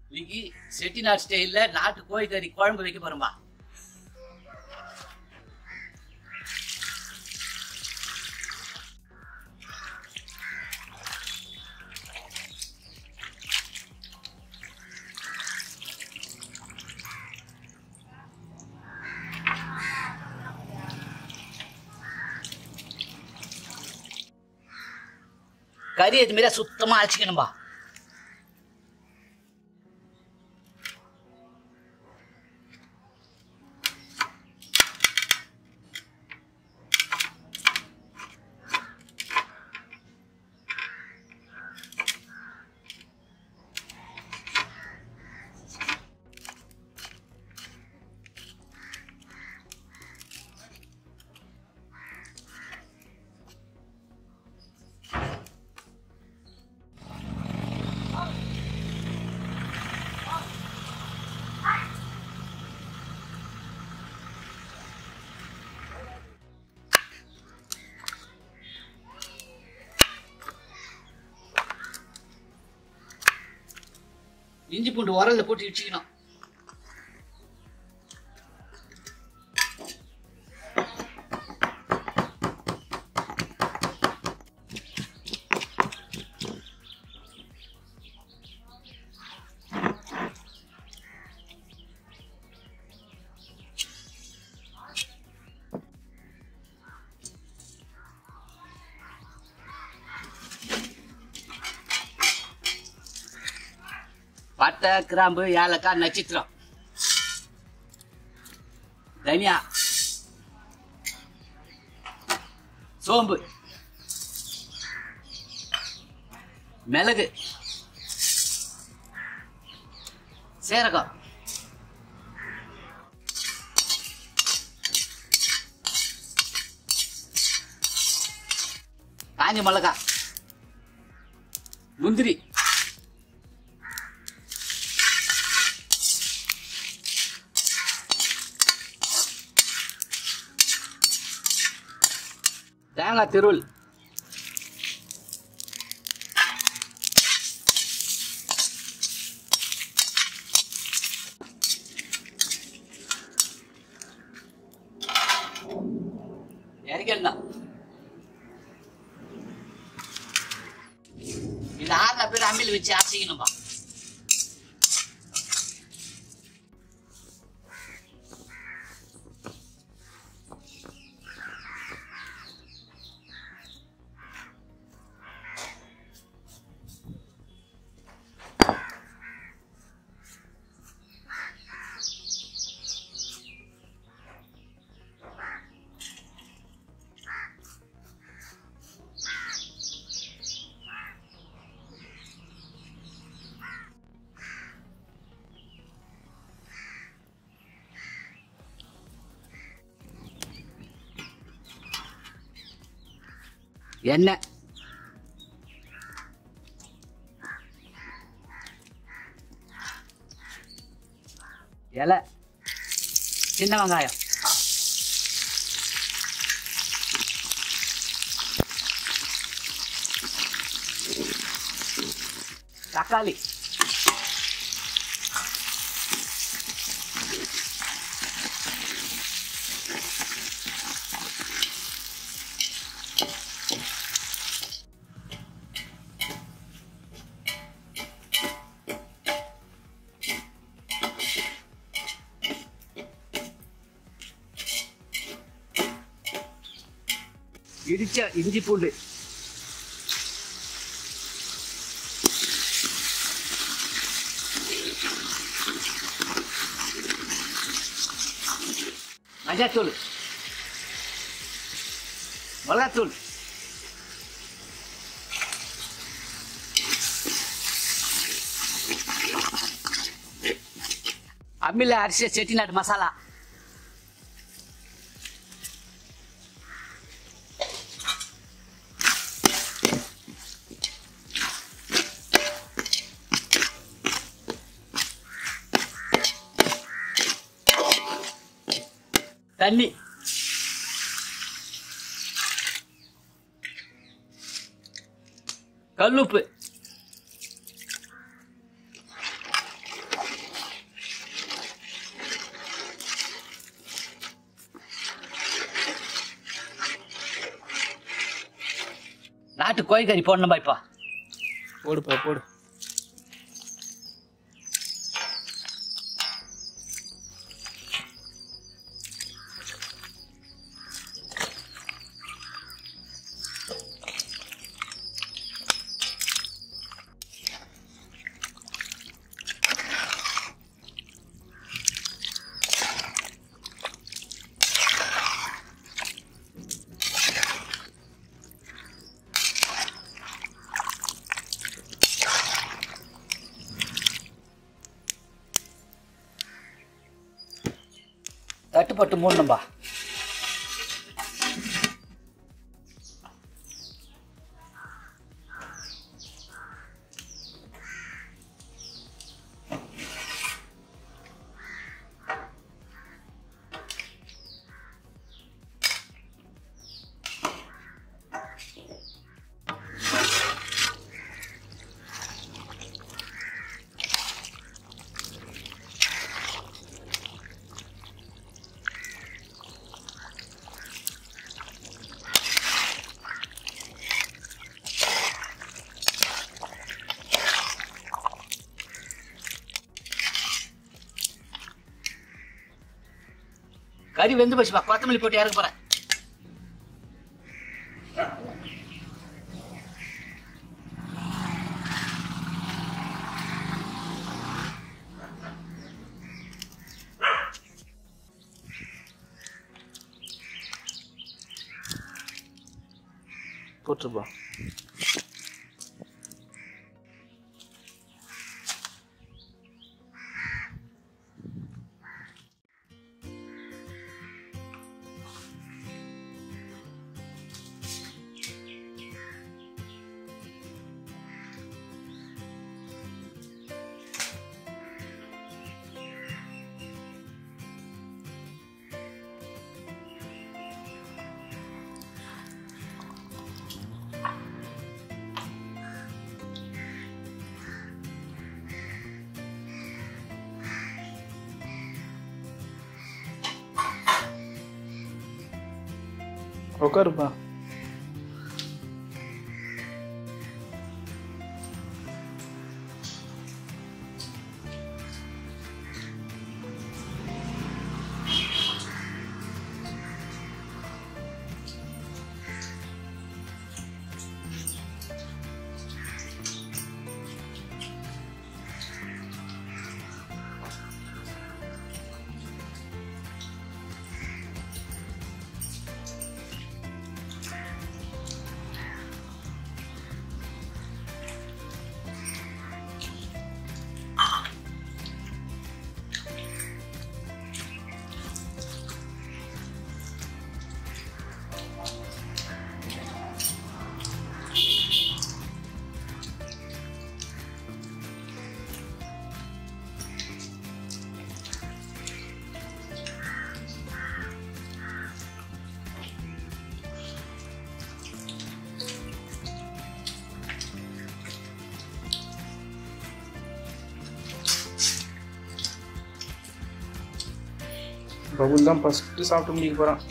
இன்னைக்கு செட்டிநாட் ஸ்டைல்ல நாட்டு கோழிக்கறி குழம்பு வைக்க போறோம்பா கறி இது மாரி சுத்தமா அழைச்சிக்கணும்பா இஞ்சி பூண்டு உரல்ல போட்டு இடிச்சிக்கணும் பட்டை கிராம்பு ஏலக்காய் நட்சத்திரம் தனியா சோம்பு மிளகு சீரகம் காஞ்ச மிளகா முந்திரி தேங்காய் திருள் இறக்கலாம் இது ஆறுல பேர் அம்மியில் வச்சு அரைச்சிக்கணும்பா எண்ணெய் இலை சின்ன வெங்காயம் தக்காளி இடிச்ச இஞ்சி பூண்டு மஞ்சத்தூள் மிளகாத்தூள் அம்மில அரிசி செட்டிநாட்டு மசாலா தண்ணி கல்லுப்பு நாட்டு கோழிக்கறி போடணும்பா இப்போ போடுப்பா போடு தட்டு போட்டு மூடணும்பா கறி வெந்து போச்சுப்பா கொத்தமல்லி போட்டு இறக்க போறேன் போட்டுருப்பா உட்காருப்பா பபுல் தான் ஃபஸ்ட்டு சாப்பிட்டு முடிக்க போகிறான்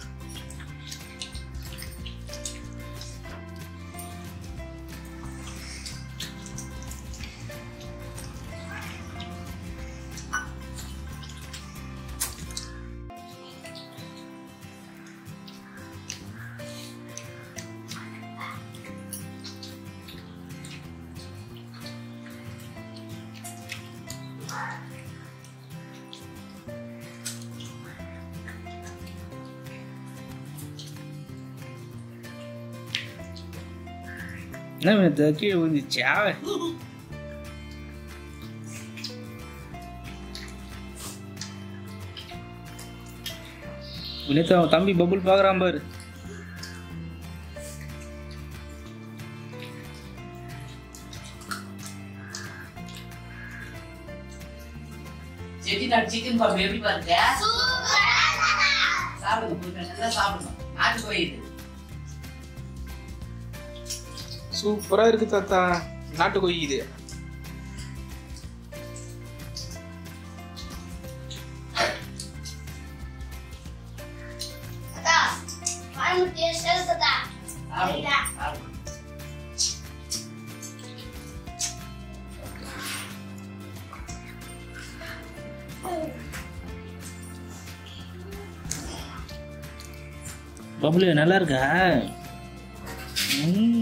என்ன வேணும் கீழே விழுந்துச்சா வினிதா அவன் தம்பி பபுள் பார்க்குறான் பாரு செட்டிநாடு சிக்கன் குழம்பு எப்படி பாருங்க சாப்பிடுங்க புதுக்கா, நல்லா சாப்பிடுங்க நாட்டு கோழி இது சூப்பராக இருக்கு தாத்தா நாட்டு கோழி இது தாத்தா, வாய்முட்டியை சேர்த்துதா. சாப்பிடுங்க, சாப்பிடுங்க. பப்ளு நல்லா இருக்கா ம்